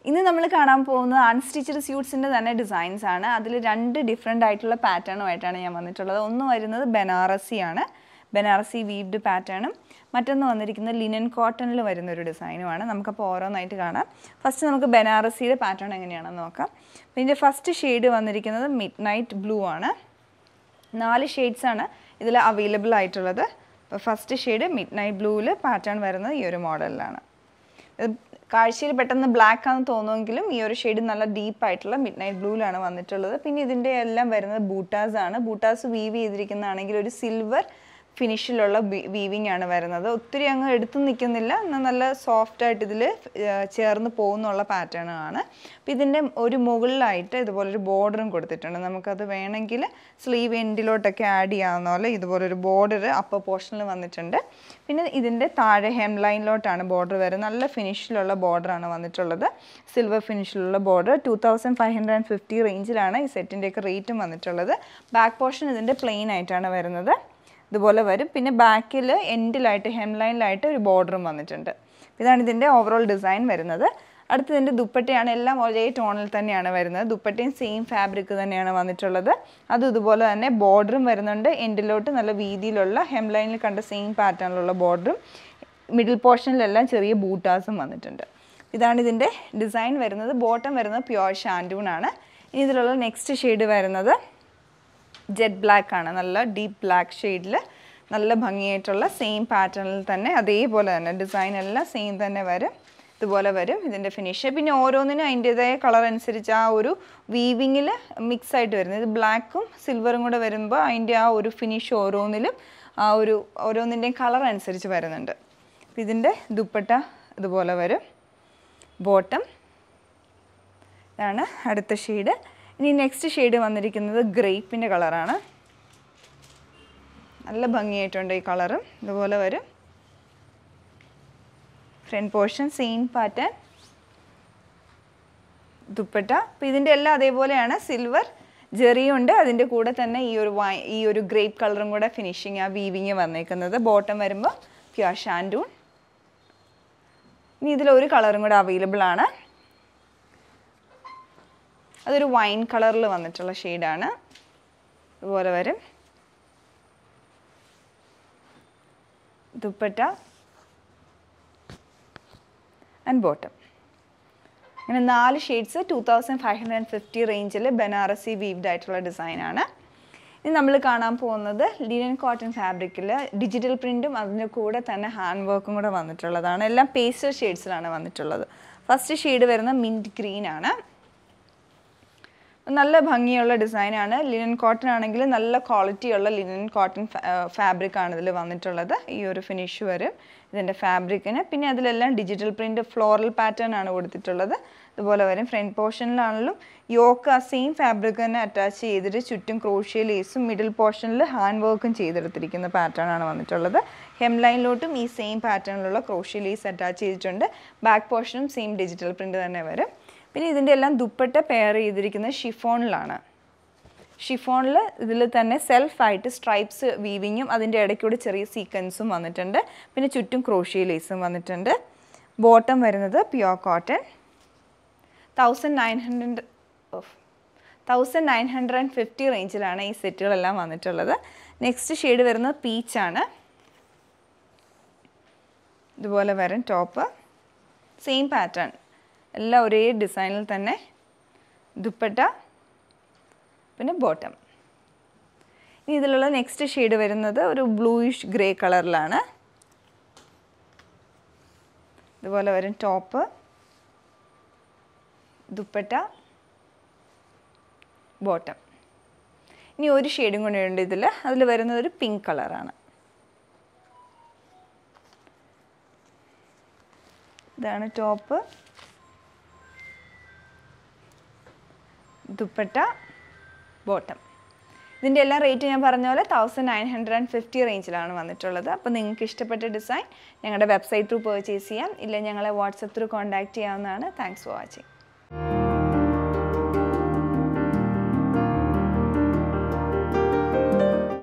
ഇന്ന് നമ്മൾ കാണാൻ പോകുന്നത് അൺസ്റ്റിച്ചഡ് സ്യൂട്ട്സിൻ്റെ തന്നെ ഡിസൈൻസ് ആണ് അതിൽ രണ്ട് ഡിഫറെൻ്റ് ആയിട്ടുള്ള പാറ്റേണുമായിട്ടാണ് ഞാൻ വന്നിട്ടുള്ളത് ഒന്ന് വരുന്നത് ബനാറസി ആണ് ബനാറസി വീവ്ഡ് പാറ്റേണും മറ്റൊന്ന് വന്നിരിക്കുന്നത് ലിനൻ കോട്ടണിൽ വരുന്ന ഒരു ഡിസൈനുമാണ് നമുക്കപ്പോൾ ഓരോന്നായിട്ട് കാണാം ഫസ്റ്റ് നമുക്ക് ബനാറസിയുടെ പാറ്റേൺ എങ്ങനെയാണെന്ന് നോക്കാം അപ്പോൾ ഇതിൻ്റെ ഫസ്റ്റ് ഷെയ്ഡ് വന്നിരിക്കുന്നത് മിഡ് നൈറ്റ് ബ്ലൂ ആണ് നാല് ഷെയ്ഡ്സ് ആണ് ഇതിൽ അവൈലബിൾ ആയിട്ടുള്ളത് അപ്പോൾ ഫസ്റ്റ് ഷെയ്ഡ് മിഡ് നൈറ്റ് ബ്ലൂവിൽ പാറ്റേൺ വരുന്നത് ഈ ഒരു മോഡലിലാണ് ഇത് കാഴ്ചയിൽ പെട്ടെന്ന് ബ്ലാക്ക് ആണെന്ന് തോന്നുമെങ്കിലും ഈ ഒരു ഷെയ്ഡ് നല്ല ഡീപ്പ് ആയിട്ടുള്ള മിഡ് നൈറ്റ് ബ്ലൂവിലാണ് വന്നിട്ടുള്ളത് പിന്നെ ഇതിൻ്റെ എല്ലാം വരുന്നത് ബൂട്ടാസ് ആണ് ബൂട്ടാസ് വീവ് ചെയ്തിരിക്കുന്നതാണെങ്കിൽ ഒരു സിൽവർ ഫിനിഷിലുള്ള വീവിങ് ആണ് വരുന്നത് ഒത്തിരി അങ്ങ് എടുത്തു നിൽക്കുന്നില്ല എന്നാൽ നല്ല സോഫ്റ്റ് ആയിട്ട് ഇതിൽ ചേർന്ന് പോകുന്നുള്ള പാറ്റേൺ ആണ് അപ്പം ഇതിൻ്റെ ഒരു മുകളിലായിട്ട് ഇതുപോലൊരു ബോർഡറും കൊടുത്തിട്ടുണ്ട് നമുക്കത് വേണമെങ്കിൽ സ്ലീവ് എൻഡിലോട്ടൊക്കെ ആഡ് ചെയ്യാവുന്ന പോലെ ഇതുപോലൊരു ബോർഡർ അപ്പർ പോർഷനിൽ വന്നിട്ടുണ്ട് പിന്നെ ഇതിൻ്റെ താഴെ ഹെം ലൈനിലോട്ടാണ് ബോർഡർ വരുന്നത് നല്ല ഫിനിഷിലുള്ള ബോർഡറാണ് വന്നിട്ടുള്ളത് സിൽവർ ഫിനിഷിലുള്ള border two thousand five hundred and fifty റേഞ്ചിലാണ് ഈ സെറ്റിൻ്റെയൊക്കെ റേറ്റും വന്നിട്ടുള്ളത് ബാക്ക് പോർഷൻ ഇതിൻ്റെ പ്ലെയിൻ ആയിട്ടാണ് വരുന്നത് ഇതുപോലെ വരും പിന്നെ ബാക്കിൽ എൻഡിലായിട്ട് ഹെം ലൈനിലായിട്ട് ഒരു ബോർഡറും വന്നിട്ടുണ്ട് ഇതാണ് ഇതിൻ്റെ ഓവറോൾ ഡിസൈൻ വരുന്നത് അടുത്തതിൻ്റെ ദുപ്പട്ടയാണ് എല്ലാം ഒരേ ടോണിൽ തന്നെയാണ് വരുന്നത് ദുപ്പട്ടയും സെയിം ഫാബ്രിക് തന്നെയാണ് വന്നിട്ടുള്ളത് അതും ഇതുപോലെ തന്നെ ബോർഡറും വരുന്നുണ്ട് എൻഡിലോട്ട് നല്ല വീതിയിലുള്ള ഹെം ലൈനിൽ കണ്ട സെയിം പാറ്റേണിലുള്ള ബോർഡറും മിഡിൽ പോർഷനിലെല്ലാം ചെറിയ ബൂട്ടാസും വന്നിട്ടുണ്ട് ഇതാണ് ഇതിൻ്റെ ഡിസൈൻ വരുന്നത് ബോട്ടം വരുന്നത് പ്യുവർ ഷാൻഡൂൺ ആണ് ഇനി ഇതിലുള്ള നെക്സ്റ്റ് ഷെയ്ഡ് വരുന്നത് ജെറ്റ് ബ്ലാക്ക് ആണ് നല്ല ഡീപ്പ് ബ്ലാക്ക് ഷെയ്ഡിൽ നല്ല ഭംഗിയായിട്ടുള്ള സെയിം പാറ്റേണിൽ തന്നെ അതേപോലെ തന്നെ ഡിസൈൻ എല്ലാം സെയിം തന്നെ വരും ഇതുപോലെ വരും ഇതിൻ്റെ ഫിനിഷ് പിന്നെ ഓരോന്നിനും അതിൻ്റേതായ കളർ അനുസരിച്ച് ആ ഒരു വീവിങ്ങിൽ മിക്സ് ആയിട്ട് വരുന്നത് ഇത് ബ്ലാക്കും സിൽവറും കൂടെ വരുമ്പോൾ അതിൻ്റെ ആ ഒരു ഫിനിഷ് ഓരോന്നിലും ആ ഒരു ഓരോന്നിൻ്റെയും കളർ അനുസരിച്ച് വരുന്നുണ്ട് ഇതിൻ്റെ ദുപ്പട്ട ഇതുപോലെ വരും ബോട്ടം ഇതാണ് അടുത്ത ഷെയ്ഡ് ഇനി നെക്സ്റ്റ് ഷെയ്ഡ് വന്നിരിക്കുന്നത് ഗ്രേപ്പിൻ്റെ കളറാണ് നല്ല ഭംഗിയായിട്ടുണ്ട് ഈ കളറും ഇതുപോലെ വരും front portion same pattern dupatta അപ്പോൾ ഇതിൻ്റെ എല്ലാം അതേപോലെയാണ് സിൽവർ ജെറിയുണ്ട് അതിൻ്റെ കൂടെ തന്നെ ഈ ഒരു വൈ ഈ ഒരു ഗ്രേപ്പ് കളറും കൂടെ ഫിനിഷിങ് ആ വീവിങ് വന്നേക്കുന്നത് ബോട്ടം വരുമ്പോൾ പ്യുവർ ഷാൻഡൂൺ ഇനി ഇതിലൊരു കളറും കൂടെ അവൈലബിൾ ആണ് അതൊരു വൈൻ കളറിൽ വന്നിട്ടുള്ള ഷെയ്ഡാണ് ഇതുപോലെ വരും ദുപ്പട്ട ആൻഡ് ബോട്ടം അങ്ങനെ നാല് shades two thousand five hundred and fifty റേഞ്ചിൽ ബനാറസി വീവ്ഡ് ആയിട്ടുള്ള ഡിസൈനാണ് ഇനി നമ്മൾ കാണാൻ പോകുന്നത് ലിനൻ കോട്ടൺ ഫാബ്രിക്കിൽ ഡിജിറ്റൽ പ്രിൻറ്റും അതിൻ്റെ കൂടെ തന്നെ ഹാൻഡ് വർക്കും കൂടെ വന്നിട്ടുള്ളതാണ് എല്ലാം പേസ്റ്റൽ ഷെയ്ഡ്സിലാണ് വന്നിട്ടുള്ളത് ഫസ്റ്റ് ഷെയ്ഡ് വരുന്ന മിൻറ്റ് ഗ്രീൻ ആണ് നല്ല ഭംഗിയുള്ള ഡിസൈനാണ് ലിനൻ കോട്ടൺ ആണെങ്കിൽ നല്ല ക്വാളിറ്റിയുള്ള ലിനൻ കോട്ടൺ ഫാബ്രിക് ആണ് ഇതിൽ വന്നിട്ടുള്ളത് ഈ ഒരു ഫിനിഷ് വരും ഇതിൻ്റെ ഫാബ്രിക്കിന് പിന്നെ അതിലെല്ലാം ഡിജിറ്റൽ പ്രിൻ്റ് ഫ്ലോറൽ പാറ്റേൺ ആണ് കൊടുത്തിട്ടുള്ളത് ഇതുപോലെ വരും ഫ്രണ്ട് പോർഷനിലാണെങ്കിലും യോക്ക് ആ സെയിം ഫാബ്രിക് തന്നെ അറ്റാച്ച് ചെയ്തിട്ട് ചുറ്റും ക്രോഷ്യ ലേസും മിഡിൽ പോർഷനിൽ ഹാൻഡ് വർക്കും ചെയ്തെടുത്തിരിക്കുന്ന പാറ്റേൺ ആണ് വന്നിട്ടുള്ളത് ഹെം ലൈനിലോട്ടും ഈ സെയിം പാറ്റേണിലുള്ള ക്രോഷ്യ ലേസ് അറ്റാച്ച് ചെയ്തിട്ടുണ്ട് ബാക്ക് പോർഷനും സെയിം ഡിജിറ്റൽ പ്രിൻ്റ് തന്നെ വരും പിന്നെ ഇതിൻ്റെ എല്ലാം ദുപ്പട്ട പെയർ ചെയ്തിരിക്കുന്നത് ഷിഫോണിലാണ് ഷിഫോണിൽ ഇതിൽ തന്നെ സെൽഫായിട്ട് സ്ട്രൈപ്സ് വീവിങ്ങും അതിൻ്റെ ഇടയ്ക്കൂടെ ചെറിയ സീക്വൻസും വന്നിട്ടുണ്ട് പിന്നെ ചുറ്റും ക്രോഷ്യ ലേസും വന്നിട്ടുണ്ട് ബോട്ടം വരുന്നത് pure cotton thousand nine hundred thousand nine hundred and fifty റേഞ്ചിലാണ് ഈ സെറ്റുകളെല്ലാം വന്നിട്ടുള്ളത് നെക്സ്റ്റ് ഷെയ്ഡ് വരുന്നത് പീച്ചാണ് ഇതുപോലെ വരും ടോപ്പ് സെയിം പാറ്റേൺ എല്ലാം ഒരേ ഡിസൈനിൽ തന്നെ ദുപ്പട്ട പിന്നെ ബോട്ടം ഇനി ഇതിലുള്ള നെക്സ്റ്റ് ഷെയ്ഡ് വരുന്നത് ഒരു ബ്ലൂയിഷ് ഗ്രേ കളറിലാണ് ഇതുപോലെ വരും ടോപ്പ് ദുപ്പട്ട ബോട്ടം ഇനി ഒരു ഷെയ്ഡും കൂടെ ഉണ്ട് ഇതിൽ അതിൽ വരുന്നത് ഒരു പിങ്ക് കളറാണ് ഇതാണ് ടോപ്പ് ദുപ്പട്ട ബോട്ടം ഇതിൻ്റെ എല്ലാ റേറ്റ് ഞാൻ പറഞ്ഞ പോലെ thousand nine hundred and fifty റേഞ്ചിലാണ് വന്നിട്ടുള്ളത് അപ്പോൾ നിങ്ങൾക്ക് ഇഷ്ടപ്പെട്ട ഡിസൈൻ ഞങ്ങളുടെ വെബ്സൈറ്റ് ത്രൂ പർച്ചേസ് ചെയ്യാം ഇല്ല ഞങ്ങളെ വാട്സപ്പ് ത്രൂ കോൺടാക്റ്റ് ചെയ്യാവുന്നതാണ് താങ്ക്സ് ഫോർ വാച്ചിങ്